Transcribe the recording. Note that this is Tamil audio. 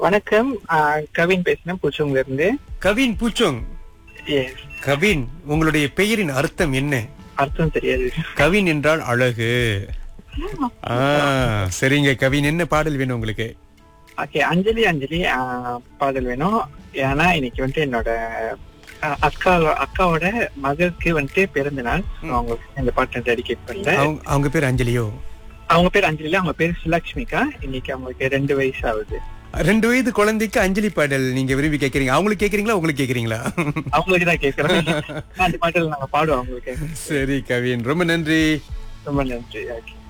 வணக்கம் ஆ, கவின் பேசுறேன் பூச்சவங்க இருந்து கவின் பூச்சோங் எஸ் கவின் உங்களுடைய பெயரின் அர்த்தம் என்ன அர்த்தம் தெரியாது கவின் என்றால் அழகு ஆ, சரிங்க கவின் என்ன பாடல் வேணும் உங்களுக்கு ஓகே அஞ்சலி அஞ்சலி ஆ, பாடல் வேணும் ஏன்னா இன்னைக்கு வந்துட்டு என்னோட ஆ, அக்கா அக்காவோட மகளுக்கு வந்துட்டு பிறந்த நாள் அவங்களுக்கு இந்த பாட்டை டெடிகேட் பண்றேன் அவங்க அவங்க பேர் அஞ்சலியோ அவங்க பேர் அஞ்சலி அவங்க பேர் சுலக்ஷ்மிகா இன்னைக்கு அவங்களுக்கு ரெண்டு வயசு ஆகுது ரெண்டு வயது குழந்தைக்கு அஞ்சலி பாடல் நீங்க விரும்பி கேக்குறீங்க அவங்களுக்கு கேக்குறீங்களா உங்களுக்கு கேக்குறீங்களா அவங்களுக்கு தான் கேட்கறேன் அந்த பாட்டில் நாங்க பாடுவோம் அவங்களுக்கு சரி கவின் ரொம்ப நன்றி ரொம்ப நன்றி ஓகே